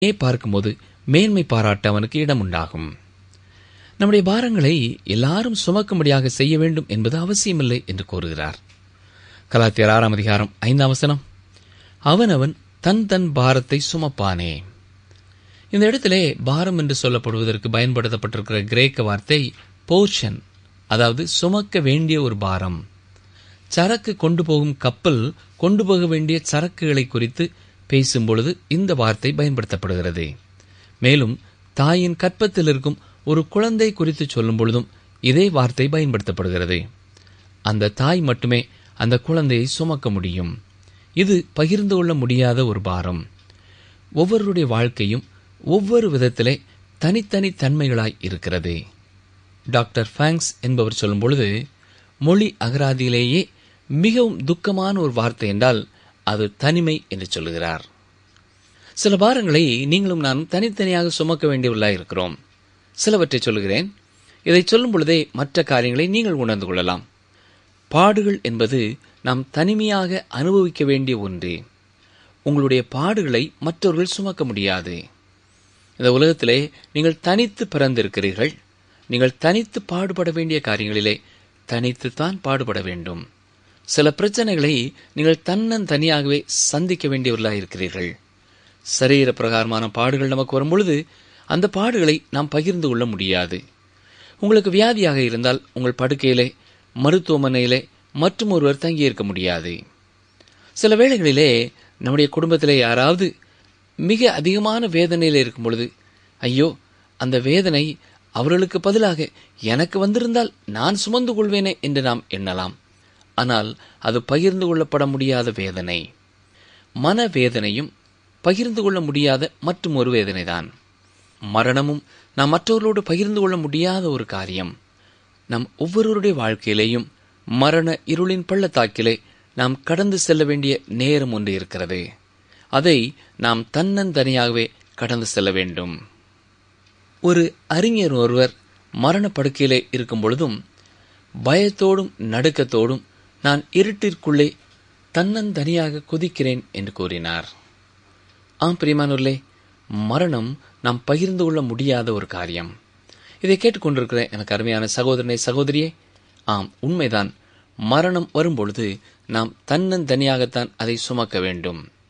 பார்க்கும்போது மேன்மை பாராட்ட அவனுக்கு இடம் உண்டாகும் நம்முடைய பாரங்களை எல்லாரும் சுமக்கும்படியாக செய்ய வேண்டும் என்பது அவசியமில்லை என்று கூறுகிறார் கலாத்தியர் ஆறாம் அதிகாரம் ஐந்தாம் வசனம் அவனவன் தன் தன் பாரத்தை சுமப்பானே இந்த இடத்திலே பாரம் என்று சொல்லப்படுவதற்கு பயன்படுத்தப்பட்டிருக்கிற கிரேக்க வார்த்தை போர்ஷன் அதாவது சுமக்க வேண்டிய ஒரு பாரம் சரக்கு கொண்டு போகும் கப்பல் கொண்டு போக வேண்டிய சரக்குகளை குறித்து பேசும் பொழுது இந்த வார்த்தை பயன்படுத்தப்படுகிறது மேலும் தாயின் கற்பத்தில் இருக்கும் ஒரு குழந்தை குறித்து சொல்லும் பொழுதும் இதே வார்த்தை பயன்படுத்தப்படுகிறது அந்த தாய் மட்டுமே அந்த குழந்தையை சுமக்க முடியும் இது பகிர்ந்து கொள்ள முடியாத ஒரு பாரம் ஒவ்வொருடைய வாழ்க்கையும் ஒவ்வொரு விதத்திலே தனித்தனி தன்மைகளாய் இருக்கிறது டாக்டர் ஃபேங்க்ஸ் என்பவர் சொல்லும் பொழுது மொழி அகராதியிலேயே மிகவும் துக்கமான ஒரு வார்த்தை என்றால் அது தனிமை என்று சொல்லுகிறார் சில பாரங்களை நீங்களும் நானும் தனித்தனியாக சுமக்க வேண்டியவர்களாக இருக்கிறோம் சிலவற்றை சொல்லுகிறேன் இதை சொல்லும் பொழுதே மற்ற காரியங்களை நீங்கள் உணர்ந்து கொள்ளலாம் பாடுகள் என்பது நாம் தனிமையாக அனுபவிக்க வேண்டிய ஒன்று உங்களுடைய பாடுகளை மற்றவர்கள் சுமக்க முடியாது இந்த உலகத்திலே நீங்கள் தனித்து பிறந்திருக்கிறீர்கள் நீங்கள் தனித்து பாடுபட வேண்டிய காரியங்களிலே தனித்துத்தான் பாடுபட வேண்டும் சில பிரச்சனைகளை நீங்கள் தன்னன் தனியாகவே சந்திக்க வேண்டியவர்களாக இருக்கிறீர்கள் சரீர பிரகாரமான பாடுகள் நமக்கு வரும்பொழுது அந்த பாடுகளை நாம் பகிர்ந்து கொள்ள முடியாது உங்களுக்கு வியாதியாக இருந்தால் உங்கள் படுக்கையிலே மருத்துவமனையிலே மற்றும் ஒருவர் தங்கியிருக்க முடியாது சில வேளைகளிலே நம்முடைய குடும்பத்திலே யாராவது மிக அதிகமான வேதனையில் இருக்கும் பொழுது ஐயோ அந்த வேதனை அவர்களுக்கு பதிலாக எனக்கு வந்திருந்தால் நான் சுமந்து கொள்வேனே என்று நாம் எண்ணலாம் ஆனால் அது பகிர்ந்து கொள்ளப்பட முடியாத வேதனை மன வேதனையும் பகிர்ந்து கொள்ள முடியாத மற்றும் ஒரு வேதனைதான் மரணமும் நாம் மற்றவர்களோடு பகிர்ந்து கொள்ள முடியாத ஒரு காரியம் நம் ஒவ்வொருவருடைய வாழ்க்கையிலேயும் மரண இருளின் பள்ளத்தாக்கிலே நாம் கடந்து செல்ல வேண்டிய நேரம் ஒன்று இருக்கிறது அதை நாம் தன்னந்தனியாகவே கடந்து செல்ல வேண்டும் ஒரு அறிஞர் ஒருவர் மரணப்படுக்கையிலே இருக்கும் பொழுதும் பயத்தோடும் நடுக்கத்தோடும் நான் இருட்டிற்குள்ளே தன்னந்தனியாக குதிக்கிறேன் என்று கூறினார் ஆம் பிரியமானூர்லே மரணம் நாம் பகிர்ந்து கொள்ள முடியாத ஒரு காரியம் இதை கேட்டுக்கொண்டிருக்கிற எனக்கு அருமையான சகோதரனை சகோதரியே ஆம் உண்மைதான் மரணம் வரும்பொழுது நாம் தன்னந்தனியாகத்தான் அதை சுமக்க வேண்டும்